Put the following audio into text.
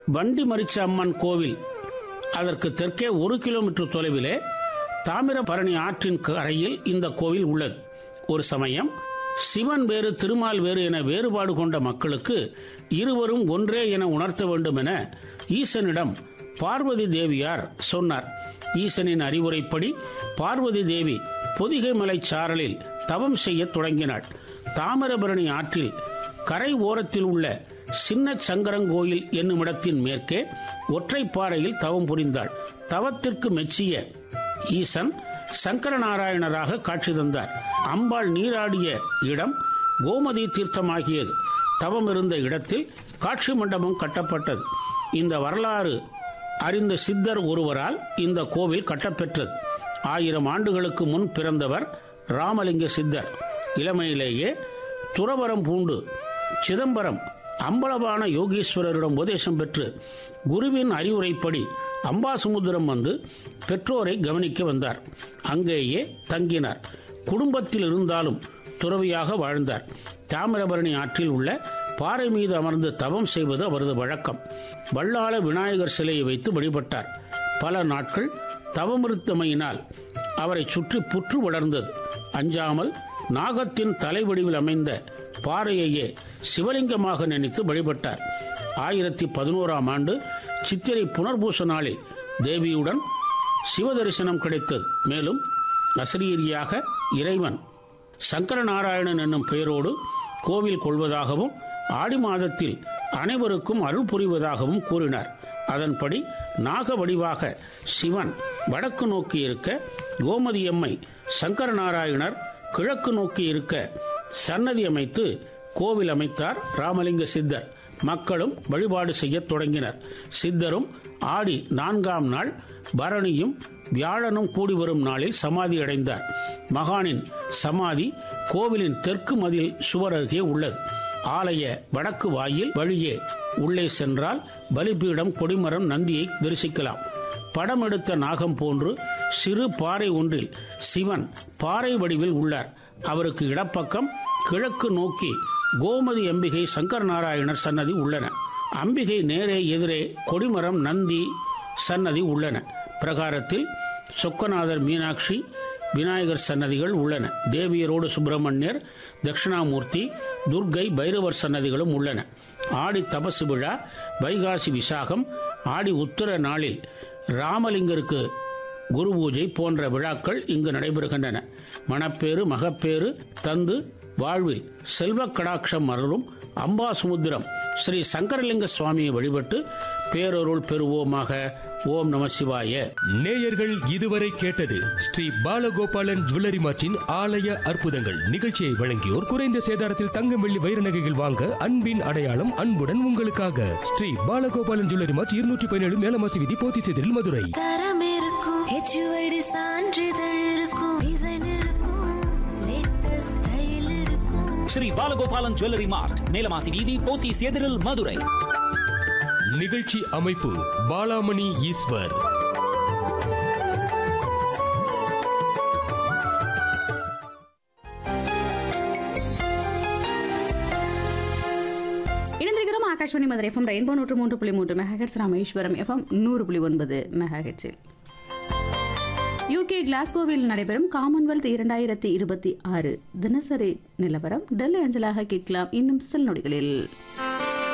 வண்டி மரிச்ச அம்மன் கோவில் அதற்கு தெற்கே ஒரு கிலோமீட்டர் தொலைவிலே தாமிரபரணி ஆற்றின் கரையில் இந்த கோவில் உள்ளது ஒரு சமயம் சிவன் வேறு திருமால் வேறு என வேறுபாடு கொண்ட மக்களுக்கு இருவரும் ஒன்றே என உணர்த்த வேண்டும் என ஈசனிடம் பார்வதி தேவியார் சொன்னார் ஈசனின் அறிவுரைப்படி பார்வதி தேவி பொதிகை மலை சாரலில் தவம் செய்யத் தொடங்கினாள் தாமிரபரணி ஆற்றில் கரை ஓரத்தில் உள்ள சின்ன சங்கரங்கோயில் என்னும் இடத்தின் மேற்கே ஒற்றைப்பாறையில் தவம் புரிந்தாள் தவத்திற்கு மெச்சிய ஈசன் சங்கரநாராயணராக காட்சி தந்தார் அம்பாள் நீராடிய இடம் கோமதி தீர்த்தமாகியது தவம் இருந்த இடத்தில் காட்சி மண்டபம் கட்டப்பட்டது இந்த வரலாறு அறிந்த சித்தர் ஒருவரால் இந்த கோவில் கட்டப்பெற்றது ஆயிரம் ஆண்டுகளுக்கு முன் பிறந்தவர் ராமலிங்க சித்தர் இளமையிலேயே துறவரம் பூண்டு சிதம்பரம் அம்பலவான யோகீஸ்வரரிடம் உபதேசம் பெற்று குருவின் அறிவுரைப்படி அம்பாசமுத்திரம் வந்து பெற்றோரை கவனிக்க வந்தார் அங்கேயே தங்கினார் குடும்பத்தில் இருந்தாலும் துறவியாக வாழ்ந்தார் தாமிரபரணி ஆற்றில் உள்ள பாறை மீது அமர்ந்து தவம் செய்வது அவரது வழக்கம் வள்ளாள விநாயகர் சிலையை வைத்து வழிபட்டார் பல நாட்கள் தவமிருத்தமையினால் அவரை சுற்றி புற்று வளர்ந்தது அஞ்சாமல் நாகத்தின் தலைவடிவில் அமைந்த பாறையையே சிவலிங்கமாக நினைத்து வழிபட்டார் ஆயிரத்தி பதினோராம் ஆண்டு சித்திரை புனர்பூச நாளில் தேவியுடன் சிவ தரிசனம் கிடைத்தது மேலும் அசரீரியாக இறைவன் சங்கரநாராயணன் என்னும் பெயரோடு கோவில் கொள்வதாகவும் ஆடி மாதத்தில் அனைவருக்கும் அருள் புரிவதாகவும் கூறினார் அதன்படி நாக வடிவாக சிவன் வடக்கு நோக்கி இருக்க கோமதியம்மை சங்கரநாராயணர் கிழக்கு நோக்கி இருக்க சன்னதி அமைத்து கோவில் அமைத்தார் ராமலிங்க சித்தர் மக்களும் வழிபாடு செய்யத் தொடங்கினர் சித்தரும் ஆடி நான்காம் நாள் பரணியும் வியாழனும் கூடி வரும் நாளில் சமாதி அடைந்தார் மகானின் சமாதி கோவிலின் தெற்கு மதில் சுவர் அருகே உள்ளது ஆலய வடக்கு வாயில் வழியே உள்ளே சென்றால் பலிபீடம் கொடிமரம் நந்தியை தரிசிக்கலாம் படம் எடுத்த நாகம் போன்று சிறு பாறை ஒன்றில் சிவன் பாறை வடிவில் உள்ளார் அவருக்கு இடப்பக்கம் கிழக்கு நோக்கி கோமதி அம்பிகை சங்கர் நாராயணர் சன்னதி உள்ளன அம்பிகை நேரே எதிரே கொடிமரம் நந்தி சன்னதி உள்ளன பிரகாரத்தில் சொக்கநாதர் மீனாட்சி விநாயகர் சன்னதிகள் உள்ளன தேவியரோடு சுப்பிரமணியர் தட்சிணாமூர்த்தி துர்க்கை பைரவர் சன்னதிகளும் உள்ளன ஆடி தபசு விழா வைகாசி விசாகம் ஆடி உத்தர நாளில் ராமலிங்கருக்கு குரு பூஜை போன்ற விழாக்கள் இங்கு நடைபெறுகின்றன மணப்பேறு மகப்பேறு தந்து வாழ்வில் செல்வ கடாட்சம் அருளும் அம்பாசுமுத்திரம் ஸ்ரீ சங்கரலிங்க சுவாமியை வழிபட்டு பேரருள் பெறுவோமாக ஓம் நம சிவாய நேயர்கள் இதுவரை கேட்டது ஸ்ரீ பாலகோபாலன் ஜுவல்லரி மார்ட்டின் ஆலய அற்புதங்கள் நிகழ்ச்சியை வழங்கியோர் குறைந்த சேதாரத்தில் தங்கம் வெள்ளி வைர நகைகள் வாங்க அன்பின் அடையாளம் அன்புடன் உங்களுக்காக ஸ்ரீ பாலகோபாலன் ஜுவல்லரி மார்ட் இருநூற்றி பதினேழு மேலமாசி விதி போத்திச்செதில் மதுரை தரம் இருக்கும் ஹெச்யூஐடி சான்றிதழ் இருக்கும் டிசைன் இருக்கும் லேட்டஸ்ட் ஸ்டைல் இருக்கும் ஸ்ரீ பாலகோபாலன் ஜுவல்லரி மார்ட் மேலமாசி வீதி போத்தீஸ் எதிரில் மதுரை நிகழ்ச்சி அமைப்பு பாலாமணி ஈஸ்வர் இணைந்திருக்கிறோம் ஆகாஷ்வாணி மதுரை எஃப்எம் ரெயின்போ நூற்று மூன்று புள்ளி மூன்று மெகாஹெட்ஸ் ராமேஸ்வரம் எஃப்எம் நூறு புள்ளி ஒன்பது மெகாஹெட்ஸில் யூகே கிளாஸ்கோவில் நடைபெறும் காமன்வெல்த் இரண்டாயிரத்தி இருபத்தி ஆறு தினசரி நிலவரம் டெல்லி அஞ்சலாக கேட்கலாம் இன்னும் சில நொடிகளில்